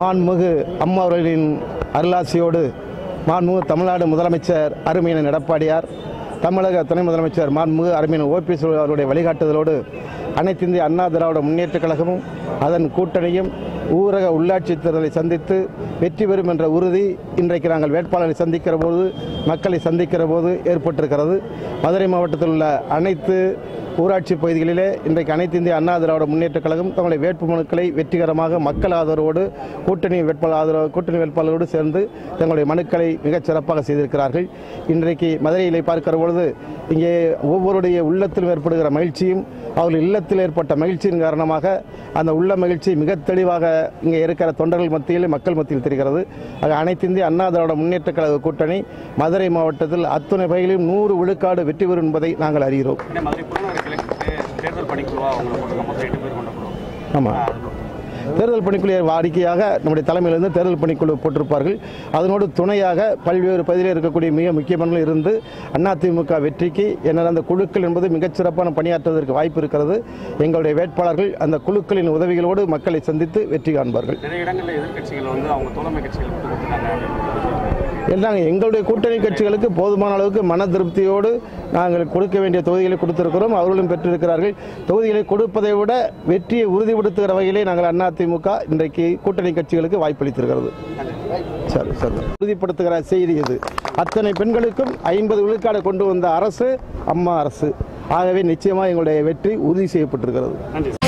மாண்புமிகு அம்மா அவர்களின் அருளாசியோடு மாண்புமிகு தமிழ்நாடு முதலமைச்சர் அருமையன் எடப்பாடியார் தமிழக துணை முதலமைச்சர் மாண்புமிகு அருமையன் ஓபிஎஸ் அவருடைய வழிகாட்டுதலோடு அனைத்து இந்திய அண்ணா திராவிட முன்னேற்றக் கழகமும் அதன் கூட்டணியும் ஊரக உள்ளாட்சி தேர்தலை சந்தித்து வெற்றி பெறும் என்ற உறுதி இன்றைக்கு நாங்கள் வேட்பாளரை சந்திக்கிற போது மக்களை சந்திக்கிற போது ஏற்பட்டிருக்கிறது மதுரை மாவட்டத்தில் உள்ள அனைத்து ஊராட்சி பகுதிகளிலே இன்றைக்கு அனைத்து இந்திய அண்ணா திராவிட முன்னேற்றக் கழகம் தங்களுடைய வேட்புமனுக்களை வெற்றிகரமாக மக்கள் ஆதரவோடு கூட்டணி வேட்பாளர் ஆதரவு கூட்டணி வேட்பாளரோடு சேர்ந்து தங்களுடைய மனுக்களை மிகச் சிறப்பாக செய்திருக்கிறார்கள் இன்றைக்கு மதுரையிலே பார்க்கிற பொழுது இங்கே ஒவ்வொருடைய உள்ளத்திலும் ஏற்படுகிற மகிழ்ச்சியும் அவர்கள் இல்லத்தில் ஏற்பட்ட மகிழ்ச்சியின் காரணமாக அந்த உள்ள மகிழ்ச்சி மிக தெளிவாக இங்கே இருக்கிற தொண்டர்கள் மத்தியில் மக்கள் மத்தியில் தெரிகிறது ஆக அனைத்து இந்திய அண்ணா திராவிட முன்னேற்றக் கழக கூட்டணி மதுரை மாவட்டத்தில் அத்துணை வகையிலும் நூறு விழுக்காடு வெற்றி பெறும் என்பதை நாங்கள் அறிகிறோம் ஏன்னா மதுரை புறநகர் கிழக்கு தேர்தல் பணிக்குழுவா அவங்களை போட்டிருக்கோம் மொத்தம் எட்டு பேர் கொண்ட குழு ஆமாம் தேர்தல் பணிக்குழு வாடிக்கையாக நம்முடைய தலைமையிலிருந்து தேர்தல் பணிக்குழு போட்டிருப்பார்கள் அதனோடு துணையாக பல்வேறு பகுதியில் இருக்கக்கூடிய மிக முக்கியமான இருந்து அதிமுக வெற்றிக்கு என்ன அந்த குழுக்கள் என்பது மிகச்சிறப்பான பணியாற்றுவதற்கு வாய்ப்பு இருக்கிறது எங்களுடைய வேட்பாளர்கள் அந்த குழுக்களின் உதவிகளோடு மக்களை சந்தித்து வெற்றி காண்பார்கள் நிறைய இடங்களில் எதிர்க்கட்சிகள் வந்து அவங்க தோழமை கட்சிகள் விட்டு கொடுத்துருக்காங்க அப்படின்னு என்றாங்க எங்களுடைய கூட்டணி கட்சிகளுக்கு போதுமான அளவுக்கு மன திருப்தியோடு நாங்கள் கொடுக்க வேண்டிய தொகுதிகளை கொடுத்திருக்கிறோம் அவர்களும் பெற்றிருக்கிறார்கள் தொகுதிகளை கொடுப்பதை விட வெற்றியை உறுதிப்படுத்துகிற வகையிலே நாங்கள் அதிமுக இன்றைக்கு கூட்டணி கட்சிகளுக்கு வாய்ப்பளித்திருக்கிறது சரி சரி உறுதிப்படுத்துகிற செய்தி இது அத்தனை பெண்களுக்கும் ஐம்பது விழுக்காடு கொண்டு வந்த அரசு அம்மா அரசு ஆகவே நிச்சயமாக எங்களுடைய வெற்றி உறுதி செய்யப்பட்டிருக்கிறது நன்றி